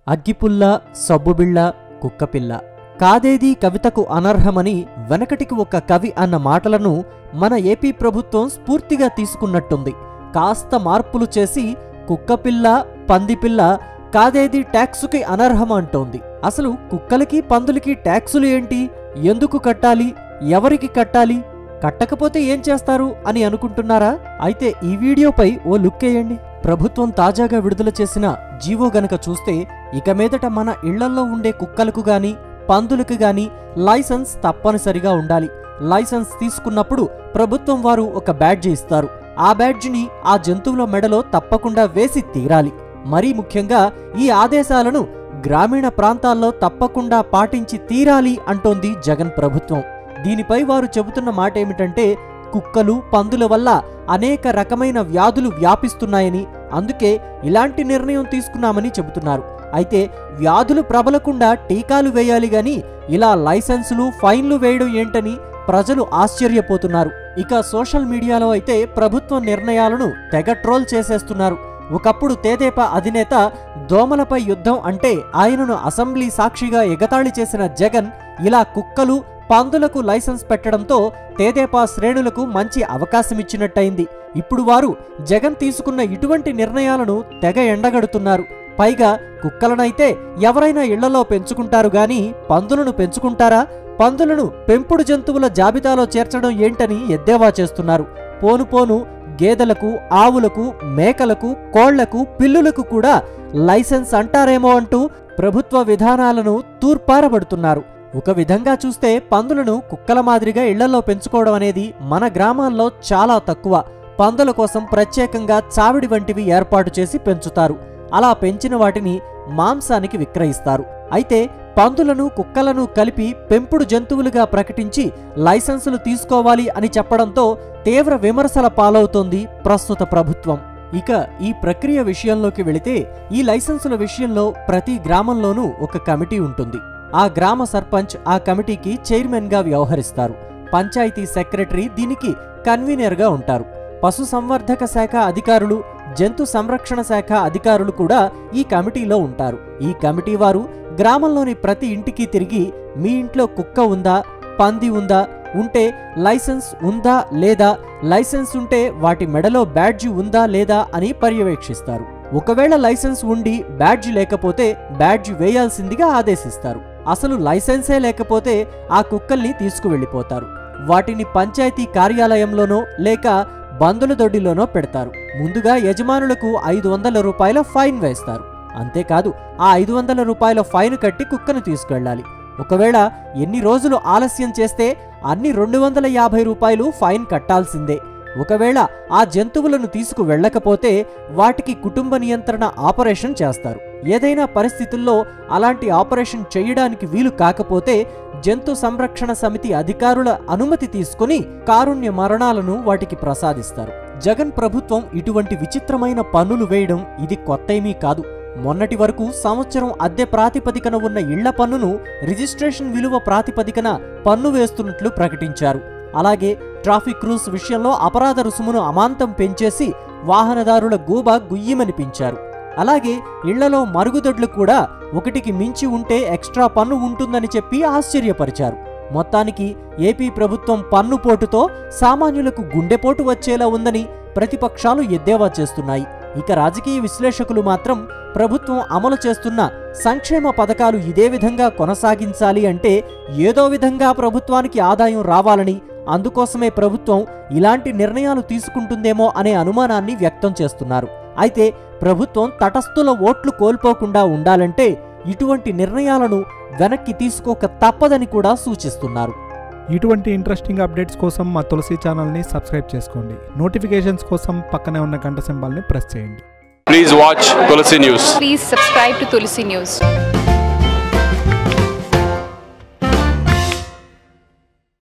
అగ్గిపుల్ల సబ్బుబిళ్ళ కుక్కపిల్ల కాదేది కవితకు అనర్హమని వెనకటికి ఒక కవి అన్న మాటలను మన ఏపీ ప్రభుత్వం స్ఫూర్తిగా తీసుకున్నట్టుంది కాస్త మార్పులు చేసి కుక్కపిల్ల పందిపిల్ల కాదేది ట్యాక్సుకి అనర్హం అంటోంది అసలు కుక్కలకి పందులకి ట్యాక్సులు ఏంటి ఎందుకు కట్టాలి ఎవరికి కట్టాలి కట్టకపోతే ఏం చేస్తారు అని అనుకుంటున్నారా అయితే ఈ వీడియోపై ఓ లుక్ వేయండి ప్రభుత్వం తాజాగా విడుదల చేసిన జీవో గనక చూస్తే ఇక మీదట మన ఇళ్లల్లో ఉండే కుక్కలకు గాని పందులకు గాని లైసెన్స్ తప్పనిసరిగా ఉండాలి లైసెన్స్ తీసుకున్నప్పుడు ప్రభుత్వం వారు ఒక బ్యాడ్జి ఇస్తారు ఆ బ్యాడ్జిని ఆ జంతువుల మెడలో తప్పకుండా వేసి తీరాలి మరీ ముఖ్యంగా ఈ ఆదేశాలను గ్రామీణ ప్రాంతాల్లో తప్పకుండా పాటించి తీరాలి అంటోంది జగన్ ప్రభుత్వం దీనిపై వారు చెబుతున్న మాట ఏమిటంటే కుక్కలు పందుల వల్ల అనేక రకమైన వ్యాధులు వ్యాపిస్తున్నాయని అందుకే ఇలాంటి నిర్ణయం తీసుకున్నామని చెబుతున్నారు అయితే వ్యాధులు ప్రబలకుండా టీకాలు వేయాలి గాని ఇలా లైసెన్సులు ఫైన్లు వేయడం ఏంటని ప్రజలు ఆశ్చర్యపోతున్నారు ఇక సోషల్ మీడియాలో అయితే ప్రభుత్వ నిర్ణయాలను తెగ ట్రోల్ చేసేస్తున్నారు ఒకప్పుడు తేదేపా అధినేత దోమలపై యుద్ధం అంటే ఆయనను అసెంబ్లీ సాక్షిగా ఎగతాళి చేసిన జగన్ ఇలా కుక్కలు పందులకు లైసెన్స్ పెట్టడంతో తేదేపా శ్రేణులకు మంచి అవకాశమిచ్చినట్టయింది ఇప్పుడు వారు జగన్ తీసుకున్న ఇటువంటి నిర్ణయాలను తెగ ఎండగడుతున్నారు పైగా కుక్కలనైతే ఎవరైనా ఇళ్లలో పెంచుకుంటారు గాని పందులను పెంచుకుంటారా పందులను పెంపుడు జంతువుల జాబితాలో చేర్చడం ఏంటని ఎద్దేవా చేస్తున్నారు పోను పోను గేదెలకు ఆవులకు మేకలకు కోళ్లకు పిల్లులకు కూడా లైసెన్స్ అంటారేమో అంటూ ప్రభుత్వ విధానాలను తూర్పారబడుతున్నారు ఒక విధంగా చూస్తే పందులను కుక్కల మాదిరిగా ఇళ్లలో పెంచుకోవడం అనేది మన గ్రామాల్లో చాలా తక్కువ పందుల కోసం ప్రత్యేకంగా చావిడి వంటివి ఏర్పాటు చేసి పెంచుతారు అలా పెంచిన వాటిని మాంసానికి విక్రయిస్తారు అయితే పందులను కుక్కలను కలిపి పెంపుడు జంతువులుగా ప్రకటించి లైసెన్సులు తీసుకోవాలి అని చెప్పడంతో తీవ్ర విమర్శల పాలవుతోంది ప్రస్తుత ప్రభుత్వం ఇక ఈ ప్రక్రియ విషయంలోకి వెళితే ఈ లైసెన్సుల విషయంలో ప్రతి గ్రామంలోనూ ఒక కమిటీ ఉంటుంది ఆ గ్రామ సర్పంచ్ ఆ కమిటీకి చైర్మన్గా వ్యవహరిస్తారు పంచాయతీ సెక్రటరీ దీనికి కన్వీనర్గా ఉంటారు పశు సంవర్ధక శాఖ అధికారులు జంతు సంరక్షణ శాఖ అధికారులు కూడా ఈ కమిటీలో ఉంటారు ఈ కమిటీ వారు గ్రామంలోని ప్రతి ఇంటికి తిరిగి మీ ఇంట్లో కుక్క ఉందా పంది ఉందా ఉంటే లైసెన్స్ ఉందా లేదా లైసెన్స్ ఉంటే వాటి మెడలో బ్యాడ్జి ఉందా లేదా అని పర్యవేక్షిస్తారు ఒకవేళ లైసెన్స్ ఉండి బ్యాడ్జి లేకపోతే బ్యాడ్జి వేయాల్సిందిగా ఆదేశిస్తారు అసలు లైసెన్సే లేకపోతే ఆ కుక్కల్ని తీసుకువెళ్ళిపోతారు వాటిని పంచాయతీ కార్యాలయంలోనో లేక బందుల దొడ్డిలోనో పెడతారు ముందుగా యజమానులకు ఐదు వందల రూపాయల ఫైన్ వేస్తారు అంతేకాదు ఆ ఐదు వందల రూపాయల ఫైన్ కట్టి కుక్కను తీసుకెళ్ళాలి ఒకవేళ ఎన్ని రోజులు ఆలస్యం చేస్తే అన్ని రెండు వందల యాభై రూపాయలు ఫైన్ కట్టాల్సిందే ఒకవేళ ఆ జంతువులను తీసుకు వెళ్ళకపోతే వాటికి కుటుంబ నియంత్రణ ఆపరేషన్ చేస్తారు ఏదైనా పరిస్థితుల్లో అలాంటి ఆపరేషన్ చేయడానికి వీలు కాకపోతే జంతు సంరక్షణ సమితి అధికారుల అనుమతి తీసుకుని కారుణ్య మరణాలను వాటికి ప్రసాదిస్తారు జగన్ ప్రభుత్వం ఇటువంటి విచిత్రమైన పన్నులు వేయడం ఇది కొత్తేమీ కాదు మొన్నటి వరకు సంవత్సరం అద్దె ప్రాతిపదికన ఉన్న ఇళ్ల పన్నును రిజిస్ట్రేషన్ విలువ ప్రాతిపదికన పన్ను వేస్తున్నట్లు ప్రకటించారు అలాగే ట్రాఫిక్ రూల్స్ విషయంలో అపరాధ రుసుమును అమాంతం పెంచేసి వాహనదారుల గూబ గుయ్యమనిపించారు అలాగే ఇళ్లలో మరుగుదొడ్లు కూడా ఒకటికి మించి ఉంటే ఎక్స్ట్రా పన్ను ఉంటుందని చెప్పి ఆశ్చర్యపరిచారు మొత్తానికి ఏపీ ప్రభుత్వం పన్ను పోటుతో సామాన్యులకు గుండెపోటు వచ్చేలా ఉందని ప్రతిపక్షాలు ఎద్దేవా చేస్తున్నాయి ఇక రాజకీయ విశ్లేషకులు మాత్రం ప్రభుత్వం అమలు చేస్తున్న సంక్షేమ పథకాలు ఇదే విధంగా కొనసాగించాలి అంటే ఏదో విధంగా ప్రభుత్వానికి ఆదాయం రావాలని అందుకోసమే ప్రభుత్వం ఇలాంటి నిర్ణయాలు తీసుకుంటుందేమో అనే అనుమానాన్ని వ్యక్తం చేస్తున్నారు అయితే ప్రభుత్వం తటస్థుల ఓట్లు కోల్పోకుండా ఉండాలంటే ఇటువంటి నిర్ణయాలను వెనక్కి తీసుకోక తప్పదని కూడా సూచిస్తున్నారు ఇటువంటి ఇంట్రెస్టింగ్ అప్డేట్స్ కోసం మా తులసి ఛానల్ని సబ్స్క్రైబ్ చేసుకోండి నోటిఫికేషన్స్ కోసం పక్కనే ఉన్న గంట సింబల్ని ప్రెస్ చేయండి Please watch Tulsi News. Please subscribe to Tulsi News.